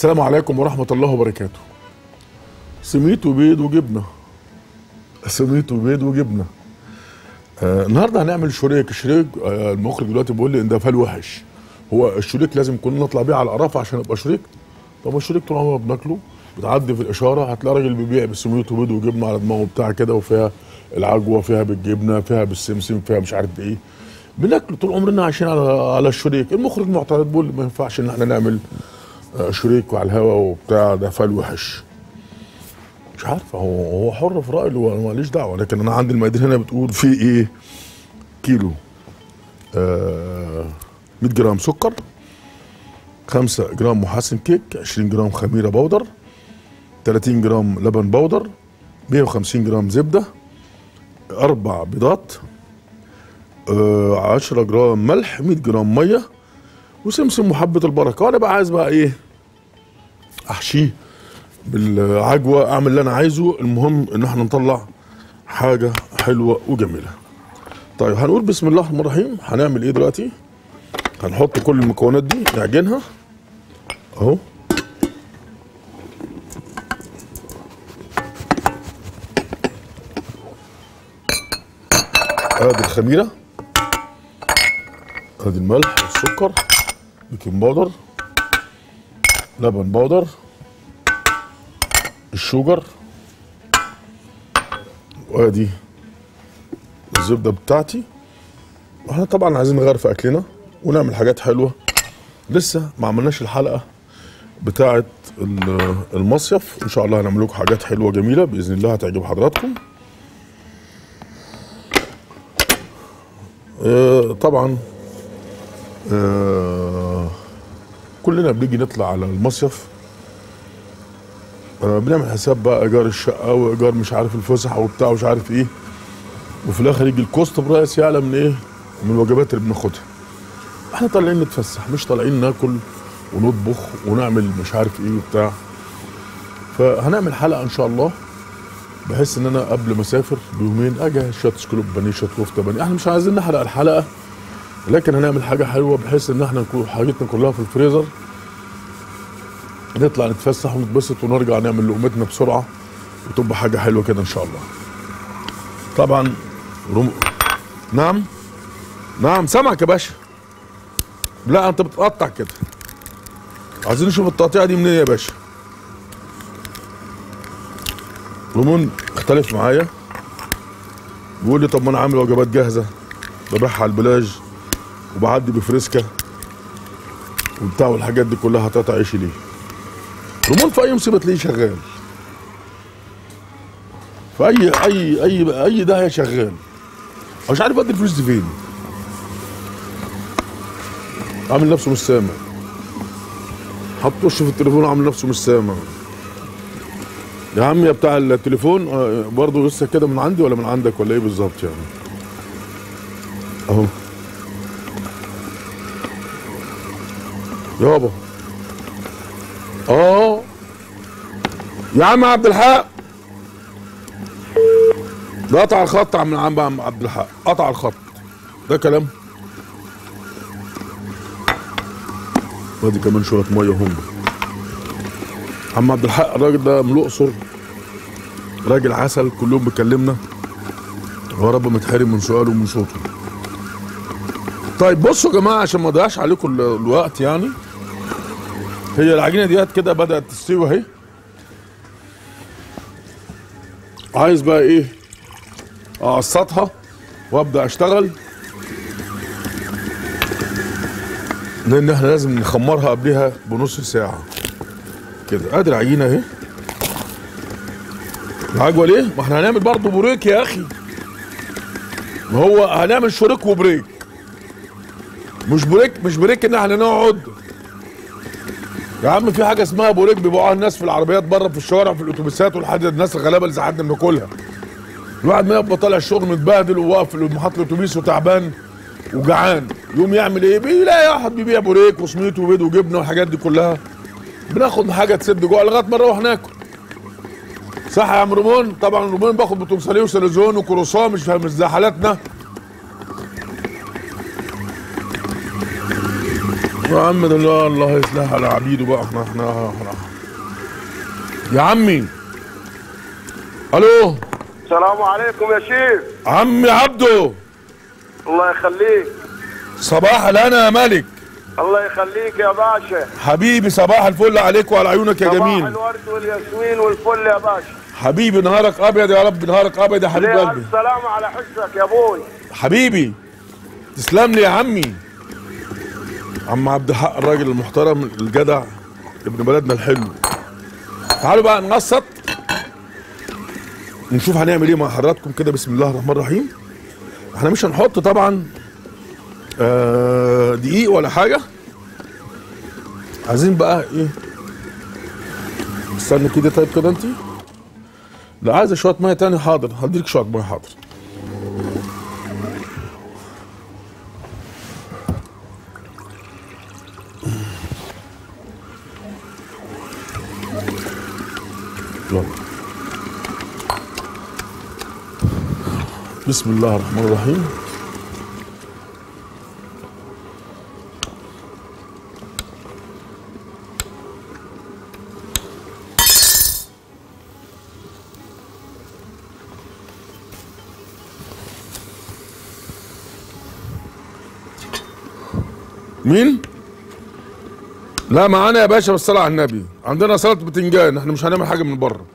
السلام عليكم ورحمة الله وبركاته سميت وبيض وجبنة سميت وبيض وجبنة آه النهارده هنعمل شريك الشريك آه المخرج دلوقتي بيقول لي ان ده فال وحش هو الشريك لازم كنا نطلع بيه على القرافه عشان يبقى شريك طب الشريك طول عمرنا بناكله بتعدي في الاشاره هتلاقي راجل بيبيع بسميت وبيض وجبنه على دماغه بتاع كده وفيها العجوه فيها بالجبنه فيها بالسمسم فيها مش عارف بايه بناكله طول عمرنا عايشين على على الشريك المخرج معترض بيقول ما ينفعش ان احنا نعمل آه، شريك وعلى الهوا وبتاع ده فال وحش مش عارف هو هو حر في رايه وانا ماليش دعوه لكن انا عندي المقادير هنا بتقول في ايه كيلو آه 100 جرام سكر 5 جرام محسن كيك 20 جرام خميره بودر 30 جرام لبن بودر 150 جرام زبده اربع بيضات آه 10 جرام ملح 100 جرام ميه وسمسم وحبه البركه وانا بقى عايز بقى ايه احشيه بالعجوه اعمل اللي انا عايزه المهم ان احنا نطلع حاجه حلوه وجميله طيب هنقول بسم الله الرحمن الرحيم هنعمل ايه دلوقتي هنحط كل المكونات دي نعجنها اهو ادي الخميره ادي الملح والسكر بيكنج باودر لبن باودر الشوجر وادي الزبده بتاعتي احنا طبعا عايزين نغير في اكلنا ونعمل حاجات حلوه لسه ما عملناش الحلقه بتاعه ال- المصيف ان شاء الله هنعمل لكم حاجات حلوه جميله باذن الله هتعجب حضراتكم آه، طبعا آه، كلنا بنيجي نطلع على المصيف آه، بنعمل حساب بقى ايجار الشقه وايجار مش عارف الفسح وبتاع ومش عارف ايه وفي الاخر يجي الكوست برايس يعلى من ايه؟ من الوجبات اللي بناخدها. احنا طالعين نتفسح مش طالعين ناكل ونطبخ ونعمل مش عارف ايه وبتاع. فهنعمل حلقه ان شاء الله بحيث ان انا قبل ما اسافر بيومين اجهز شويه سكلوب بانيه شويه كفته بانيه احنا مش عايزين نحرق الحلقه لكن هنعمل حاجه حلوه بحيث ان احنا نكون حاجتنا كلها في الفريزر نطلع نتفسح ونتبسط ونرجع نعمل لقمتنا بسرعه وتبقى حاجه حلوه كده ان شاء الله. طبعا رم... نعم نعم سامعك يا باشا لا انت بتقطع كده عايزين نشوف التقطيعه دي منين يا باشا رمون اختلف معايا بيقول لي طب ما انا عامل وجبات جاهزه ببيعها على البلاج وبعدي بفريسكا وبتاع والحاجات دي كلها هتقطع عيشي ليه رمون في اي مصيبه تلاقيه شغال في اي اي اي اي داهيه شغال مش عارف ادي الفلوس دي فين عامل نفسه مش سامع حط وشه في التليفون عامل نفسه مش سامع يا عم يا بتاع التليفون آه، برضه لسه كده من عندي ولا من عندك ولا ايه بالظبط يعني اهو يابا اه يا عم عبد الحق ده قطع الخط عم عم عم عبد الحق قطع الخط ده كلام وادي كمان شويه ميه هم عم عبد الحق الراجل ده من الاقصر راجل عسل كل يوم بيكلمنا هو رب متحرم من سؤاله ومن صوته طيب بصوا يا جماعه عشان ما اضيعش عليكم ال- الوقت يعني هي العجينه ديت كده بدات تستوي اهي عايز بقى ايه اقسطها وابدا اشتغل لان احنا لازم نخمرها قبلها بنص ساعه كده ادي العجينه اهي العجوه ليه؟ ما احنا هنعمل برضه بريك يا اخي ما هو هنعمل شريك وبريك مش بريك مش بريك ان احنا نقعد يا عم في حاجه اسمها بريك بيبيعوها الناس في العربيات بره في الشوارع في الاتوبيسات والحاجات الناس الغلابه اللي ساعات بناكلها الواحد ما يبقى طالع الشغل متبهدل وواقف في محطه الاتوبيس وتعبان وجعان يقوم يعمل ايه؟ بيلاقي واحد بيبيع بوريك وسميت وبيض وجبنه والحاجات دي كلها بناخد حاجه تسد جوع لغايه ما نروح ناكل صح يا عم رمون طبعا رمون باخد بوتنساليه وسليزون وكروسون مش مش زي حالاتنا يا عم ده الله الله يصلح على عبيده بقى احنا احنا احنا يا عمي الو السلام عليكم يا شيخ عمي عبده الله يخليك صباح الهنا يا ملك الله يخليك يا باشا حبيبي صباح الفل عليك وعلى عيونك يا صباح جميل الورد والياسمين والفل يا باشا حبيبي نهارك ابيض يا رب نهارك ابيض يا حبيب ليه قلبي الف سلامة على حسك يا ابوي حبيبي تسلم لي يا عمي عم عبد الحق الراجل المحترم الجدع ابن بلدنا الحلو تعالوا بقى ننصت نشوف هنعمل ايه مع حضراتكم كده بسم الله الرحمن الرحيم احنا مش هنحط طبعا آه دقيق ولا حاجه عايزين بقى ايه استنى كده طيب كده انت لا عايزه شويه ميه تاني حاضر هديلك شويه ميه حاضر يلا. بسم الله الرحمن الرحيم مين؟ لا معانا يا باشا بالصلاة على النبي عندنا سلطة بتنجان احنا مش هنعمل حاجة من بره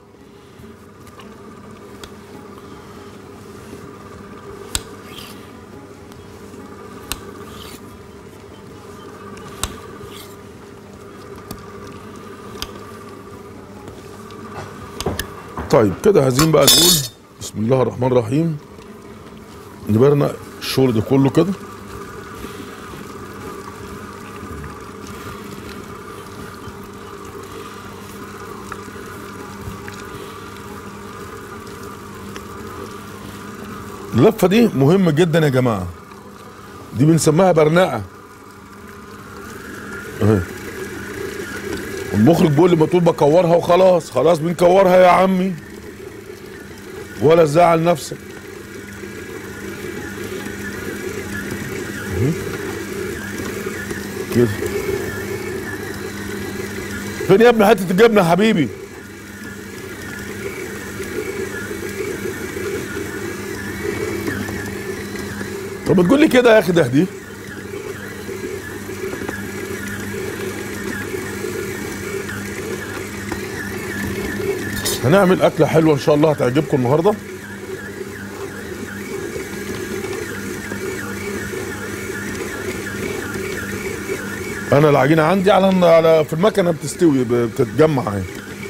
طيب كده عايزين بقى نقول بسم الله الرحمن الرحيم نبرنا الشغل ده كله كده اللفه دي مهمه جدا يا جماعه دي بنسميها برنقه اهي المخرج بيقول لي ما تقول بكورها وخلاص خلاص بنكورها يا عمي ولا تزعل نفسك اهي. كده فين يا ابني حته الجبنه يا حبيبي طب ما تقول لي كده يا اخي ده دي هنعمل اكله حلوه ان شاء الله هتعجبكم النهارده انا العجينه عندي على على في المكنه بتستوي بتتجمع يعني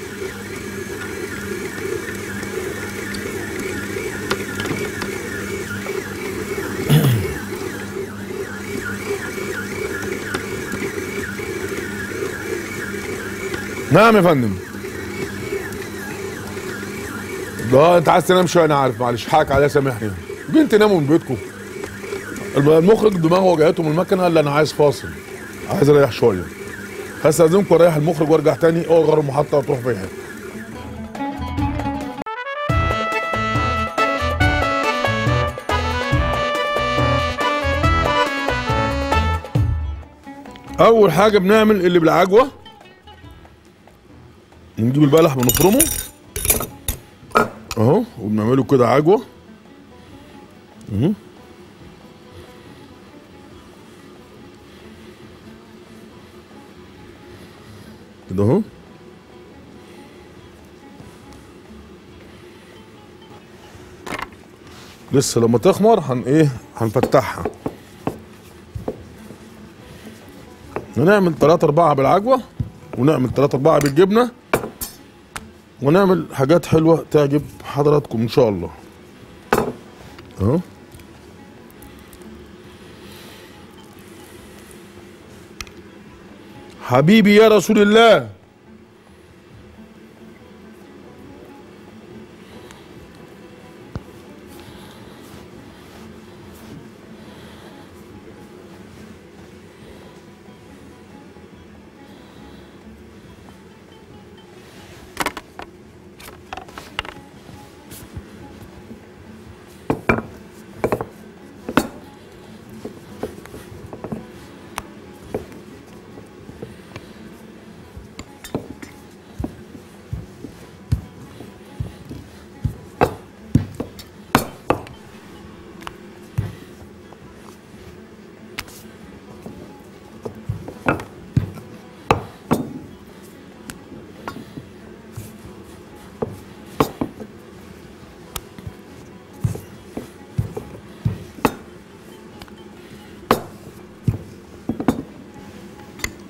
نعم يا فندم لا انت عايز تنام شويه انا عارف معلش حقك عليا سامحني جيت تناموا من بيتكم المخرج دماغه وجعته من المكنه قال لي انا عايز فاصل عايز اريح شويه هستاذنكم اريح المخرج وارجع تاني اوعى غير المحطه وتروح فيها اول حاجه بنعمل اللي بالعجوه نجيب البلح بنفرمه اهو وبنعمله كده عجوه اهو كده اهو لسه لما تخمر هن ايه هنفتحها ونعمل تلاتة أربعة بالعجوة ونعمل تلاتة أربعة بالجبنة ونعمل حاجات حلوة تعجب حضراتكم إن شاء الله أهو حبيبي يا رسول الله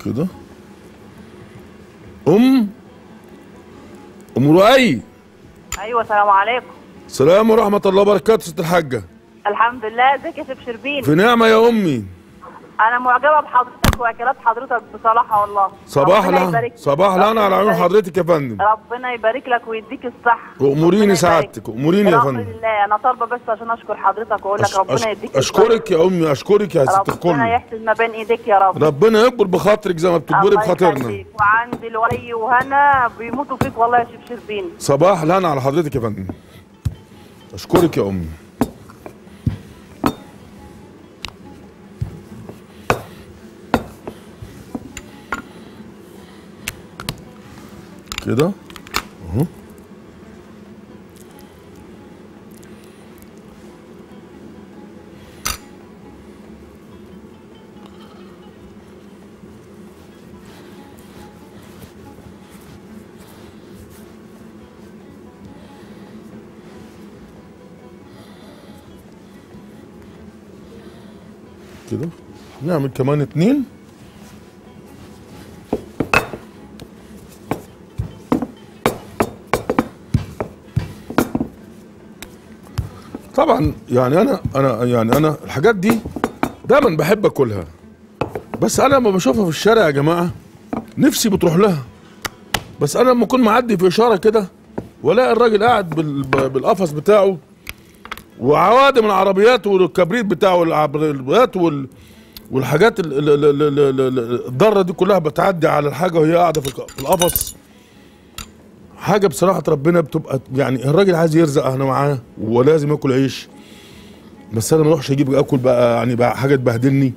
كده ام ام رؤي ايوه السلام عليكم السلام ورحمه الله وبركاته ست الحاجه الحمد لله ازيك يا شيف شربين في نعمه يا امي انا معجبه بحضرتك واكلات حضرتك بصراحه والله صباح ربنا لا يبارك- صباح لنا على عيون ربنا يبارك- حضرتك يا فندم ربنا يبارك لك ويديك الصحه واموريني ربنا سعادتك يبارك. اموريني يا برحمة فندم الله انا طالبه بس عشان اشكر حضرتك واقول لك أش- ربنا أش- يديك اشكرك يا امي اشكرك يا ست الصحة. ربنا الكل يحسن ما بين ايديك يا رب ربنا يكبر بخاطرك زي ما بتكبري الله بخاطرنا يخليك. وعندي الولي وهنا بيموتوا فيك والله يا شيف شربين صباح لنا على حضرتك يا فندم اشكرك يا امي كده اهو كده نعمل كمان اتنين طبعا يعني انا انا يعني انا الحاجات دي دايما بحب اكلها بس انا لما بشوفها في الشارع يا جماعه نفسي بتروح لها بس انا لما اكون معدي في اشاره كده والاقي الراجل قاعد بال- بالقفص بتاعه وعوادم العربيات والكبريت بتاعه العربيات وال والحاجات ال- ال- ال- ال- ال- ال- الضاره دي كلها بتعدي على الحاجه وهي قاعده في الق- في القفص حاجه بصراحه ربنا بتبقى يعني الراجل عايز يرزق انا معاه ولازم ياكل عيش بس انا ما اروحش اجيب اكل بقى يعني بقى حاجه تبهدلني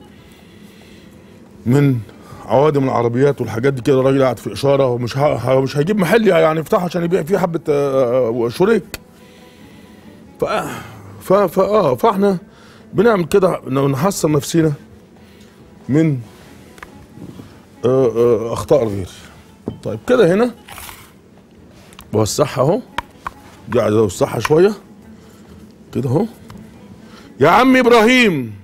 من عوادم العربيات والحاجات دي كده الراجل قاعد في اشاره ومش ه- مش هيجيب محل يعني يفتحه عشان يبيع فيه حبه آه، آه، شريك ف ف ف اه فاحنا بنعمل كده إنه نحصن نفسينا من آه، آه، اخطاء الغير طيب كده هنا بوسعها اهو دي عايز اوسعها شويه كده اهو يا عم ابراهيم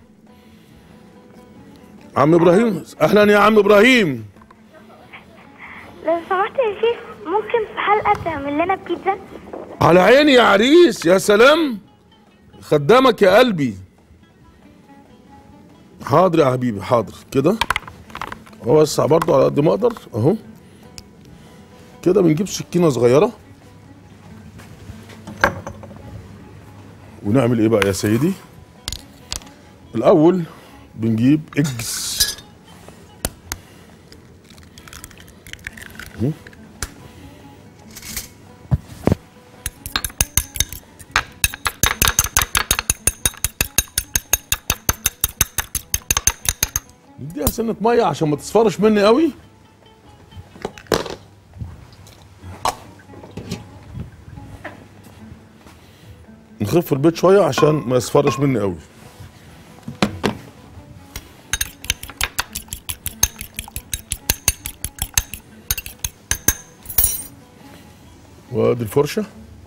عم ابراهيم اهلا يا عم ابراهيم لو سمحت يا شيخ ممكن في حلقة تعمل لنا بيتزا على عيني يا عريس يا سلام خدامك يا قلبي حاضر يا حبيبي حاضر كده اوسع برضو على قد ما اقدر اهو كده بنجيب سكينه صغيره ونعمل ايه بقى يا سيدي الاول بنجيب اجز اهو. نديها سنة مية عشان ما تصفرش مني قوي نخف البيت شوية عشان ما يصفرش مني قوي وادي الفرشة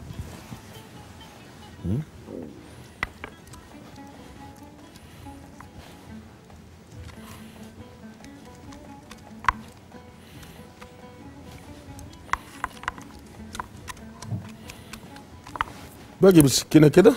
باجي بالسكينة كده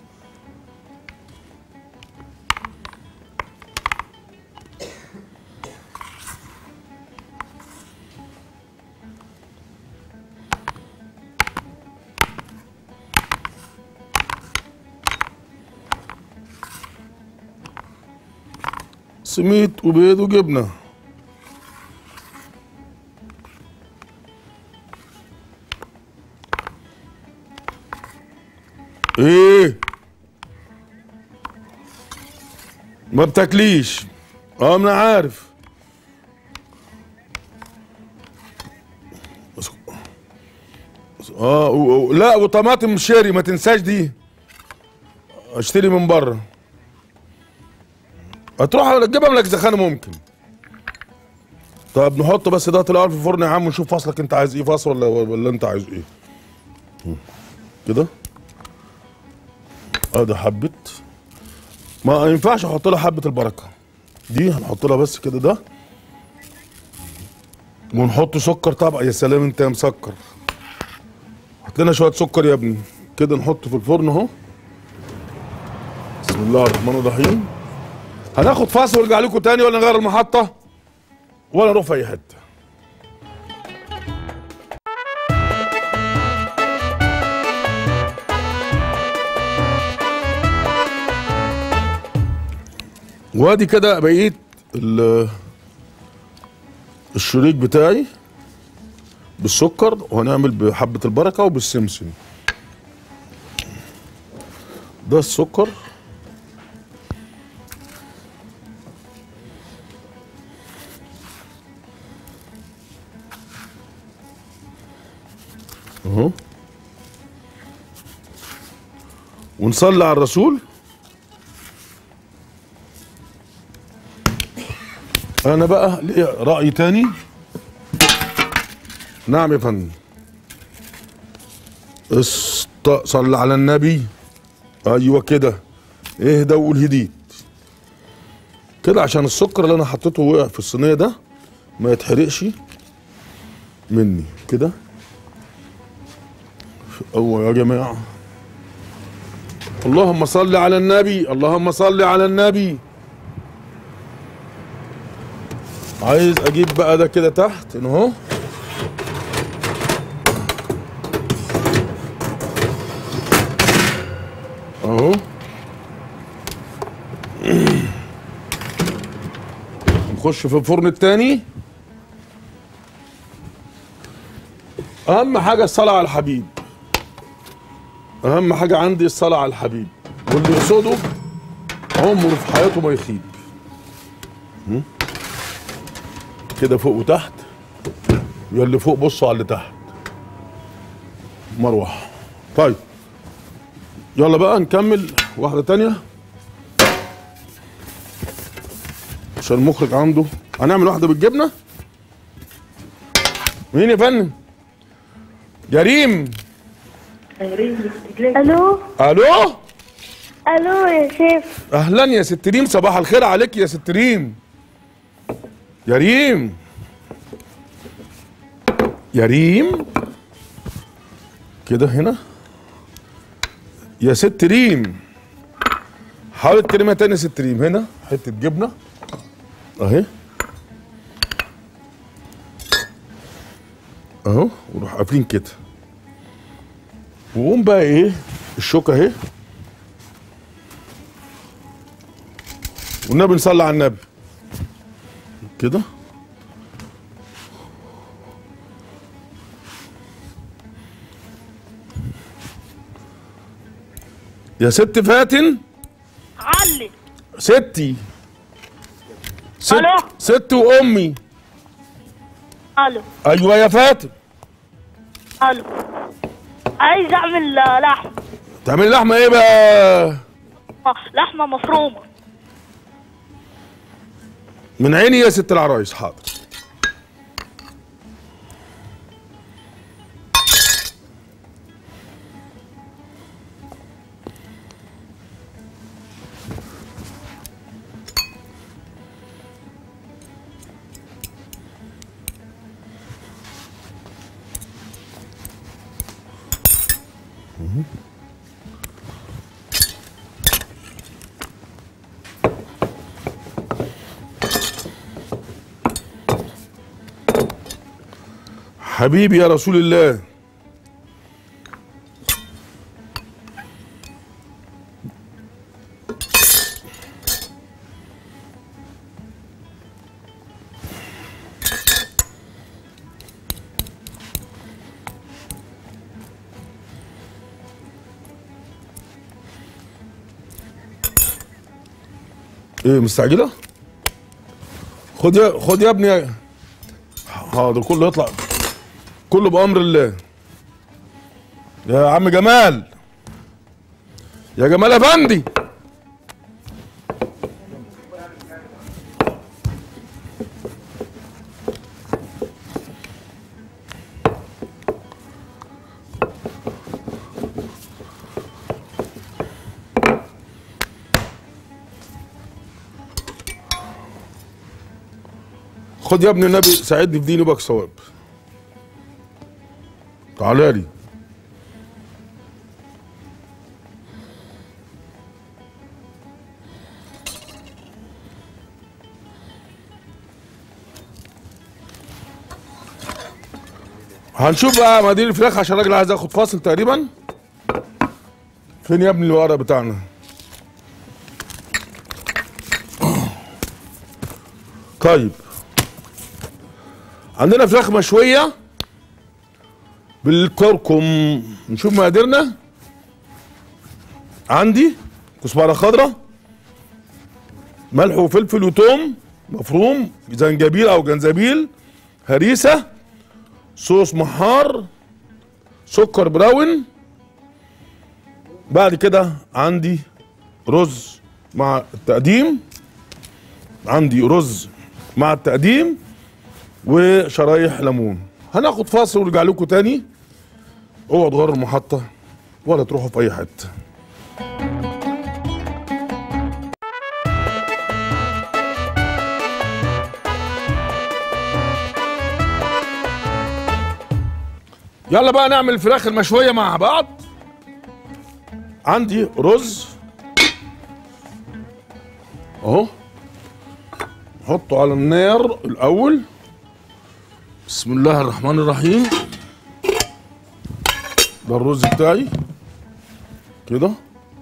سميت وبيض وجبنه ايه ما بتاكليش اه ما انا عارف بس- بس- اه و... و... لا وطماطم شيري ما تنساش دي اشتري من بره هتروح تجيبها من الاجزخانه ممكن طب نحط بس ده الاول في الفرن يا عم ونشوف فصلك انت عايز ايه فصل ولا ولا انت عايز ايه مم. كده ادي حبه ما ينفعش احط لها حبه البركه دي هنحط لها بس كده ده ونحط سكر طبعا يا سلام انت يا مسكر هات لنا شويه سكر يا ابني كده نحطه في الفرن اهو بسم الله الرحمن الرحيم هناخد فاصل وارجع لكم تاني ولا نغير المحطه ولا نروح في اي حته وادي كده بقيت ال- الشريك بتاعي بالسكر وهنعمل بحبة البركة وبالسمسم ده السكر اهو ونصلي على الرسول انا بقى ليا راي تاني نعم يا فندم است- صلى على النبي ايوه كده اهدى وقول هديت كده عشان السكر اللي انا حطيته وقع في الصينيه ده ما يتحرقش مني كده ايوه يا جماعه اللهم صل على النبي اللهم صل على النبي عايز اجيب بقى ده كده تحت هنا اهو اهو نخش في الفرن التاني اهم حاجه الصلاه على الحبيب اهم حاجه عندي الصلاه على الحبيب واللي يقصده عمره في حياته ما يخيب م? كده فوق وتحت يا اللي فوق بصوا على اللي تحت مروح طيب يلا بقى نكمل واحده تانية عشان المخرج عنده هنعمل واحده بالجبنه مين يا فندم يا ريم الو الو الو يا شيف اهلا يا ست ريم صباح الخير عليك يا ست ريم يا ريم يا ريم كده هنا يا ست ريم حاول تكلمها تاني يا ست ريم هنا حته جبنه اهي اهو وروح قافلين كده وقوم بقى ايه الشوكه اهي والنبي نصلي على النبي كده يا ست فاتن علي ستي ست ألو؟ ست وامي الو ايوه يا فاتن الو عايز اعمل آه، لحم تعملي لحمه ايه بقى آه، لحمه مفرومه من عيني يا ست العرايس حاضر حبيبي يا رسول الله ايه مستعجله خد يا خد يا ابني حاضر كله يطلع كله بأمر الله يا عم جمال يا جمال افندي خد يا ابن النبي ساعدني في ديني بك ثواب تعالى لي هنشوف بقى مقادير الفراخ عشان الراجل عايز ياخد فاصل تقريبا فين يا ابني الورق بتاعنا طيب عندنا فراخ مشوية بالكركم نشوف مقاديرنا عندي كزبرة خضراء ملح وفلفل وتوم مفروم زنجبيل او جنزبيل هريسة صوص محار سكر براون بعد كده عندي رز مع التقديم عندي رز مع التقديم وشرايح ليمون هناخد فاصل ونرجع لكم تاني اوعوا تغيروا المحطة ولا تروحوا في اي حتة يلا بقى نعمل الفراخ المشوية مع بعض عندي رز اهو نحطه على النار الاول بسم الله الرحمن الرحيم ده الرز بتاعي كده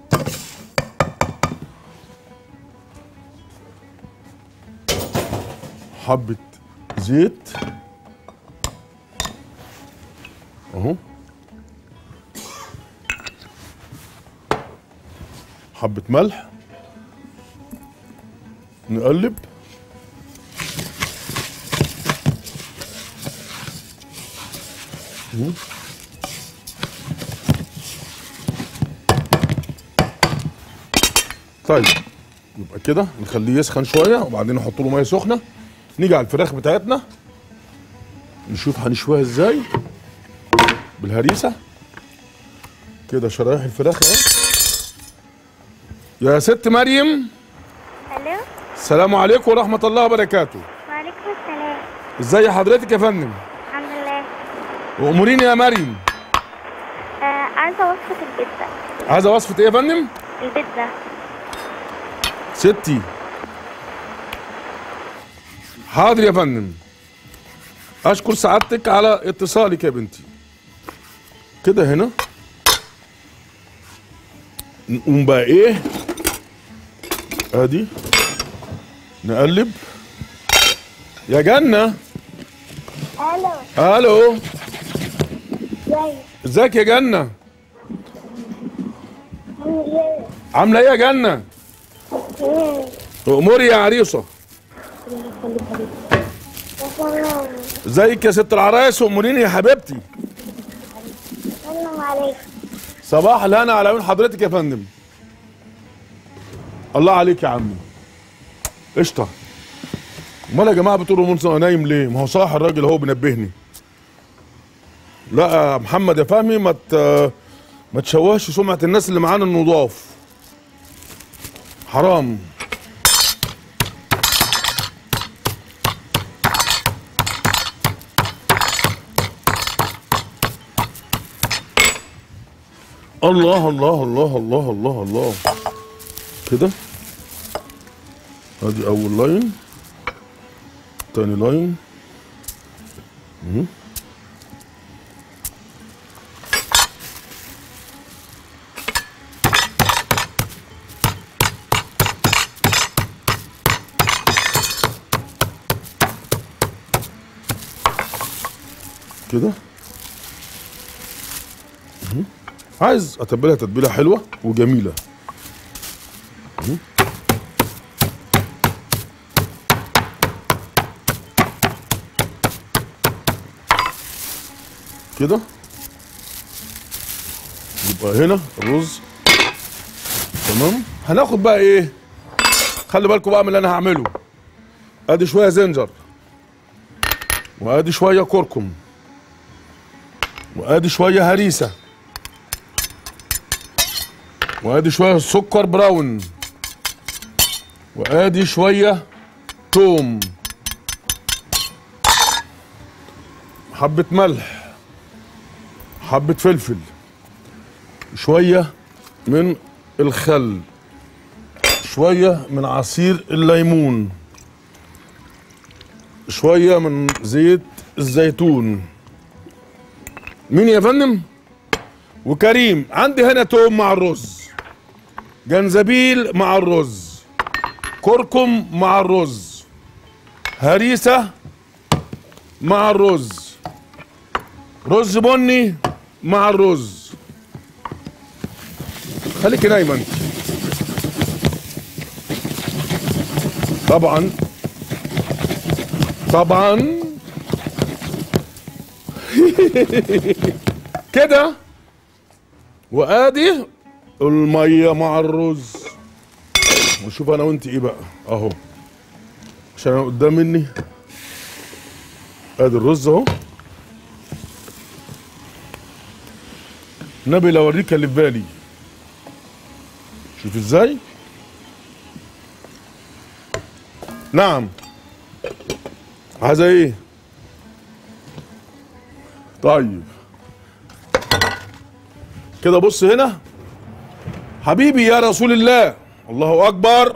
حبة زيت اهو حبة ملح نقلب مم. طيب يبقى كده نخليه يسخن شويه وبعدين نحط له ميه سخنه نيجي على الفراخ بتاعتنا نشوف هنشويها ازاي بالهريسه كده شرايح الفراخ اهي يا ست مريم الو السلام عليكم ورحمه الله وبركاته وعليكم السلام ازي حضرتك يا فندم الحمد لله واموريني يا مريم آه عايزه وصفه البيتزا عايزه وصفه ايه يا فندم البيتزا ستي حاضر يا فندم اشكر سعادتك على اتصالك يا بنتي كده هنا نقوم بقى ايه ادي نقلب يا جنة الو الو ازيك ازيك يا جنة عاملة ايه يا جنة اموري يا عريسة ازيك يا ست العرايس اموريني يا حبيبتي سلام عليكم صباح الهنا على عيون حضرتك يا فندم الله عليك يا عمي قشطه امال يا جماعه بتقولوا منصف نايم ليه ما هو صاح الراجل اهو بينبهني لا يا محمد يا فهمي ما ت- ما تشوهش سمعه الناس اللي معانا النضاف حرام الله الله الله الله الله الله كده ادي اول لاين تاني لاين مهم. كده عايز اتبلها تتبيله حلوه وجميله مم. كده يبقى هنا الرز تمام هناخد بقى ايه خلي بالكم بقى من اللي انا هعمله ادي شويه زنجر وادي شويه كركم وادي شويه هريسه وادي شويه سكر براون وادي شويه توم حبة ملح حبة فلفل شوية من الخل شوية من عصير الليمون شوية من زيت الزيتون مين يا فندم؟ وكريم عندي هنا توم مع الرز جنزبيل مع الرز كركم مع الرز هريسة مع الرز رز بني مع الرز خليك نايمة انت طبعا طبعا كده وادي الميه مع الرز وشوف انا وانت ايه بقى اهو عشان انا قدام مني ادي الرز اهو النبي لو اوريك اللي في بالي شوف ازاي نعم عايزه ايه طيب كده بص هنا حبيبي يا رسول الله الله اكبر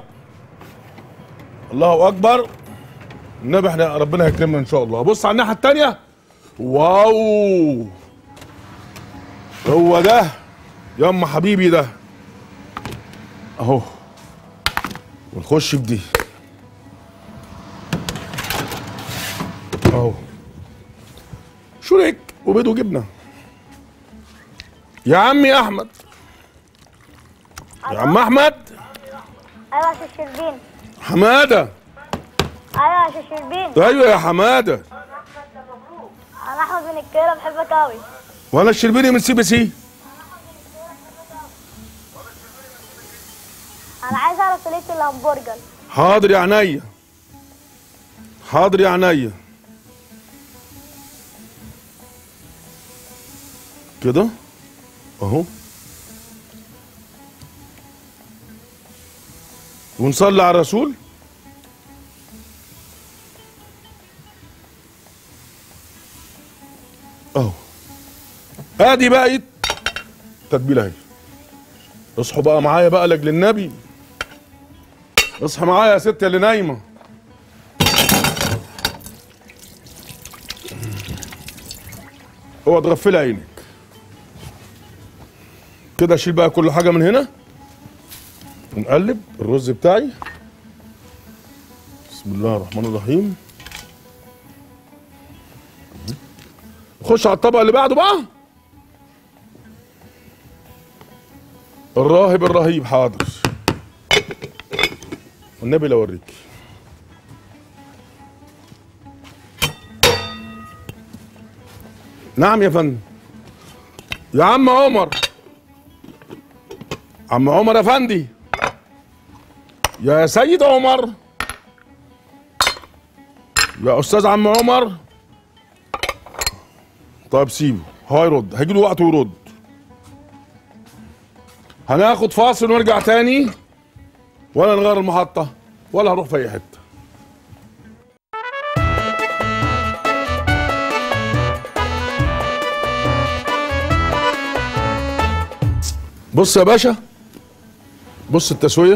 الله اكبر النبي احنا ربنا يكرمنا ان شاء الله بص على الناحيه التانيه واو هو ده ياما حبيبي ده اهو ونخش في دي اهو شريك وبيض وجبنه يا عمي احمد يا عم احمد ايوه يا شيخ شربين حماده ايوه يا شيخ شربين ايوه يا حماده انا احمد من الكيرة بحبك قوي وانا الشربيني من سي بي سي انا عايز اعرف طريقة الهمبرجر حاضر يا عينيا حاضر يا عينيا كده اهو ونصلي على الرسول اهو ادي بقى تتبيله اهي اصحوا بقى معايا بقى لاجل النبي اصحى معايا يا ست اللي نايمه اوعى تغفلي عينك كده اشيل بقى كل حاجه من هنا ونقلب الرز بتاعي بسم الله الرحمن الرحيم خش على الطبق اللي بعده بقى الراهب الرهيب حاضر والنبي لو اوريك نعم يا فندم يا عم عمر عم عمر افندي يا سيد عمر يا استاذ عم عمر طيب سيبه هيرد هيجي له وقت ويرد هناخد فاصل ونرجع تاني ولا نغير المحطة ولا هروح في أي حتة بص يا باشا بص التسوية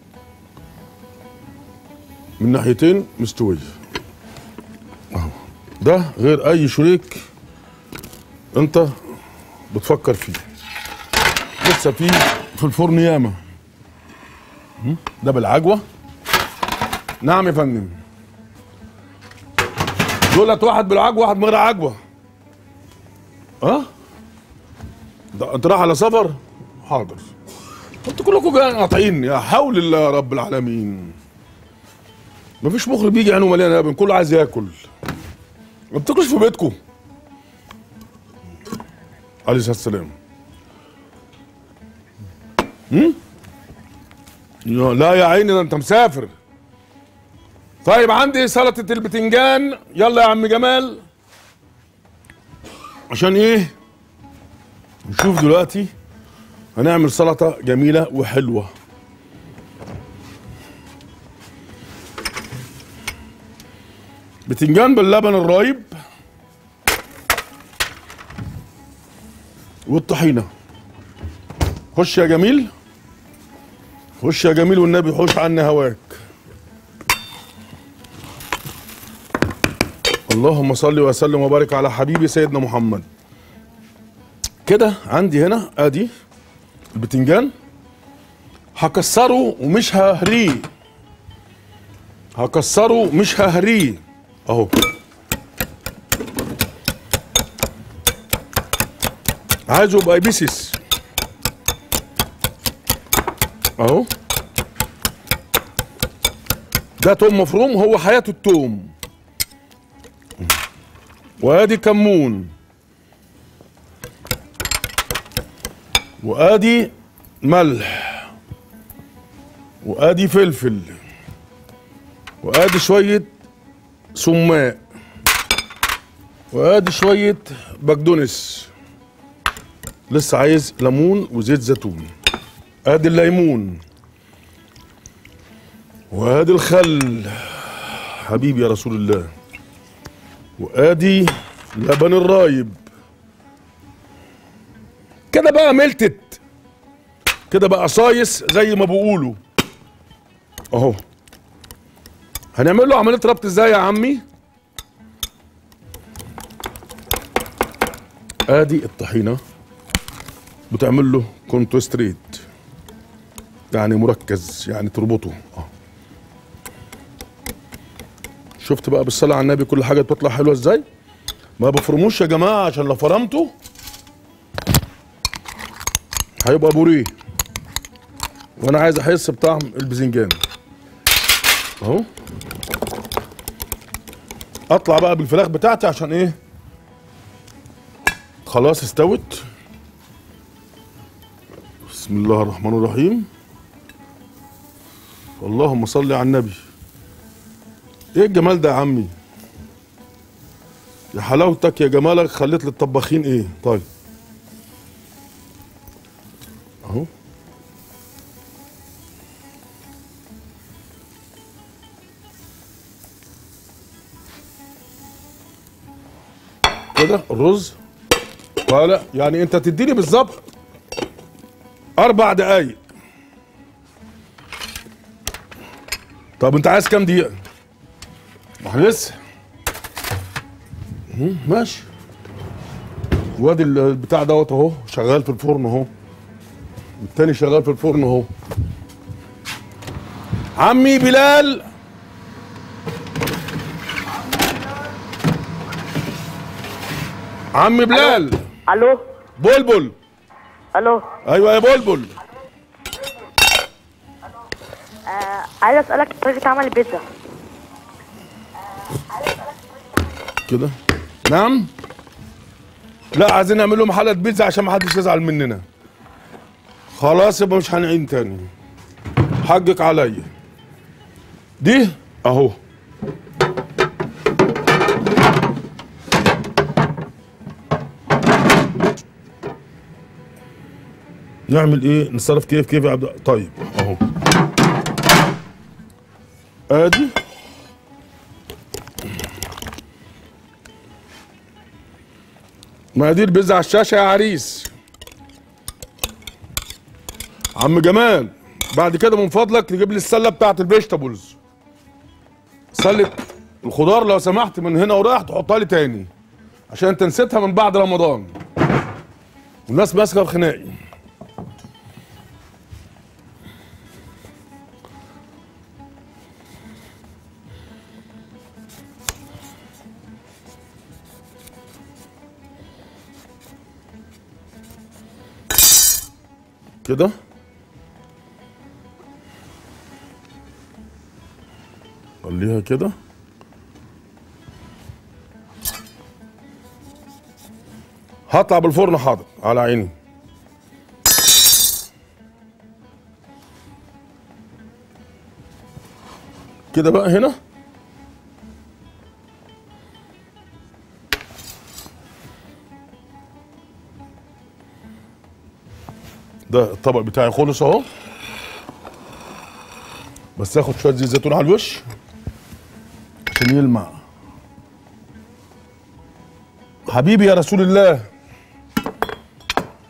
من ناحيتين مستوية اهو ده غير أي شريك أنت بتفكر فيه لسه فيه في الفرن ياما ده بالعجوه نعم يا فندم دولت واحد بالعجوه واحد من غير عجوه اه ده انت رايح على سفر حاضر انتوا كلكم جايين قاطعين يا حول الله يا رب العالمين مفيش مخرج بيجي عينه مليانه يا ابني كله عايز ياكل ما بتاكلوش في بيتكم عليه الصلاه والسلام يا- لا يا عيني ده انت مسافر طيب عندي سلطة البتنجان يلا يا عم جمال عشان ايه نشوف دلوقتي هنعمل سلطة جميلة وحلوة بتنجان باللبن الرايب والطحينه خش يا جميل خش يا جميل والنبي حوش عني هواك اللهم صل وسلم وبارك على حبيبي سيدنا محمد كده عندي هنا ادي البتنجان هكسره ومش ههريه هكسره مش ههريه اهو عايزه يبقى بيسس اهو ده توم مفروم هو حياته التوم وادي كمون وادي ملح وادي فلفل وادي شويه سماق وادي شويه بقدونس لسه عايز ليمون وزيت زيتون ادي الليمون وادي الخل حبيبي يا رسول الله وادي لبن الرايب كده بقى ملتت كده بقى صايص زي ما بيقولوا اهو هنعمل له عمليه ربط ازاي يا عمي ادي الطحينه بتعمل له كونتوستريت يعني مركز يعني تربطه اه شفت بقى بالصلاه على النبي كل حاجه بتطلع حلوه ازاي ما بفرموش يا جماعه عشان لو فرمته هيبقى بوريه وانا عايز احس بطعم الباذنجان اهو اطلع بقى بالفراخ بتاعتي عشان ايه خلاص استوت بسم الله الرحمن الرحيم اللهم صل على النبي ايه الجمال ده يا عمي يا حلاوتك يا جمالك خليت للطباخين ايه طيب اهو كده الرز ولا يعني انت تديني بالظبط اربع دقايق طب انت عايز كام دقيقه ما احنا لسه مم، ماشي وادي البتاع دوت اهو شغال في الفرن اهو والتاني شغال في الفرن اهو عمي بلال عمي بلال الو بلبل الو ايوه يا بلبل عايزه اسالك طريقه عمل البيتزا كده نعم لا عايزين نعمل لهم حلقه بيتزا عشان ما حدش يزعل مننا خلاص يبقى مش هنعين تاني حقك عليا دي اهو نعمل ايه نتصرف كيف كيف يا عبد طيب اهو ادي مقادير بيتزا على الشاشه يا عريس عم جمال بعد كده من فضلك تجيب لي السله بتاعت الفيجيتابلز سله الخضار لو سمحت من هنا ورايح تحطها لي تاني عشان انت نسيتها من بعد رمضان والناس ماسكه في خناقي كده خليها كده هطلع بالفرن حاضر على عيني كده بقى هنا ده الطبق بتاعي خلص اهو بس اخد شويه زيت زيتون على الوش عشان يلمع حبيبي يا رسول الله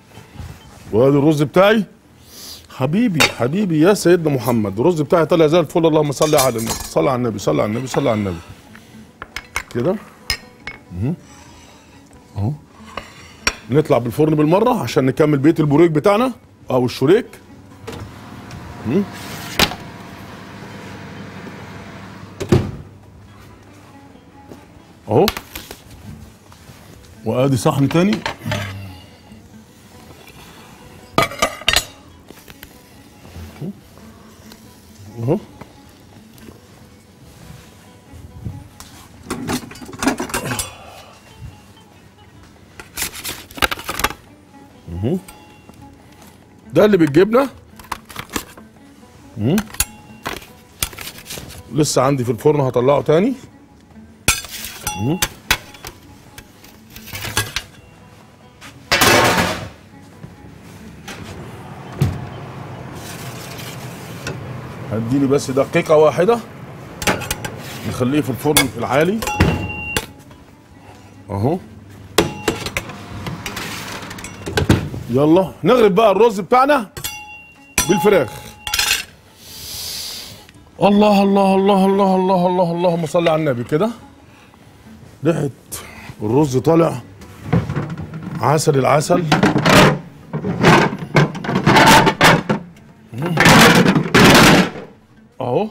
وادي الرز بتاعي حبيبي حبيبي يا سيدنا محمد الرز بتاعي طالع زي الفل اللهم صل على النبي صل على النبي صل على النبي صل على النبي كده مهم. اهو نطلع بالفرن بالمره عشان نكمل بيت البوريك بتاعنا او الشريك مم. اهو وادي صحن تاني اهو اهو. ده اللي بالجبنه اهو. لسه عندي في الفرن هطلعه تاني اهو. هديني بس دقيقة واحدة نخليه في الفرن العالي اهو يلا نغرف بقى الرز بتاعنا بالفراخ الله الله الله الله الله الله اللهم صل على النبي كده ريحة الرز طالع عسل العسل اهو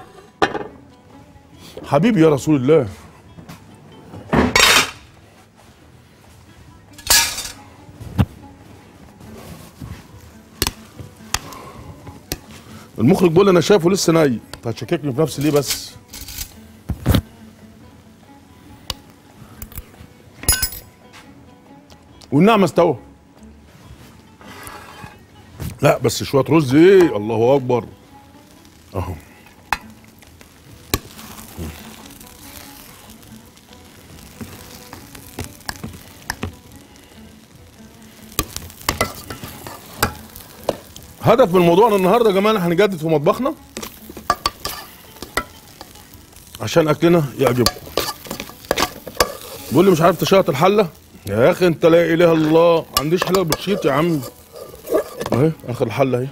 حبيبي يا رسول الله المخرج بيقول انا شايفه لسه ناي انت هتشككني في نفسي ليه بس والنعمه استوى لا بس شويه رز ايه الله اكبر اهو هدف من موضوعنا النهارده يا جماعه إن هنجدد في مطبخنا عشان اكلنا يعجبكم بيقول لي مش عارف تشيط الحله يا اخي انت لا اله الا الله ما عنديش حله بتشيط يا عم اهي اخر الحله اهي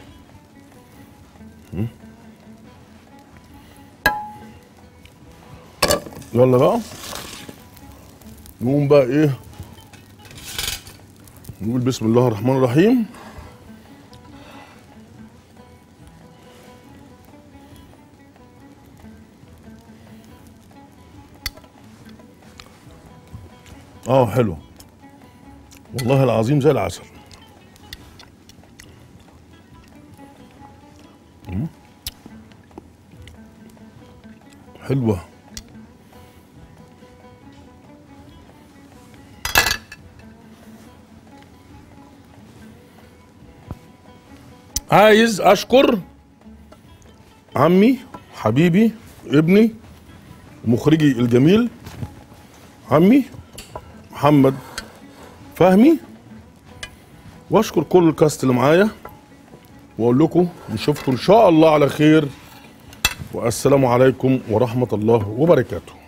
يلا بقى نقوم بقى ايه نقول بسم الله الرحمن الرحيم اه حلو والله العظيم زي العسل مم. حلوه عايز اشكر عمي حبيبي ابني مخرجي الجميل عمي محمد فهمي واشكر كل الكاست اللي معايا واقول لكم نشوفكم ان شاء الله على خير والسلام عليكم ورحمه الله وبركاته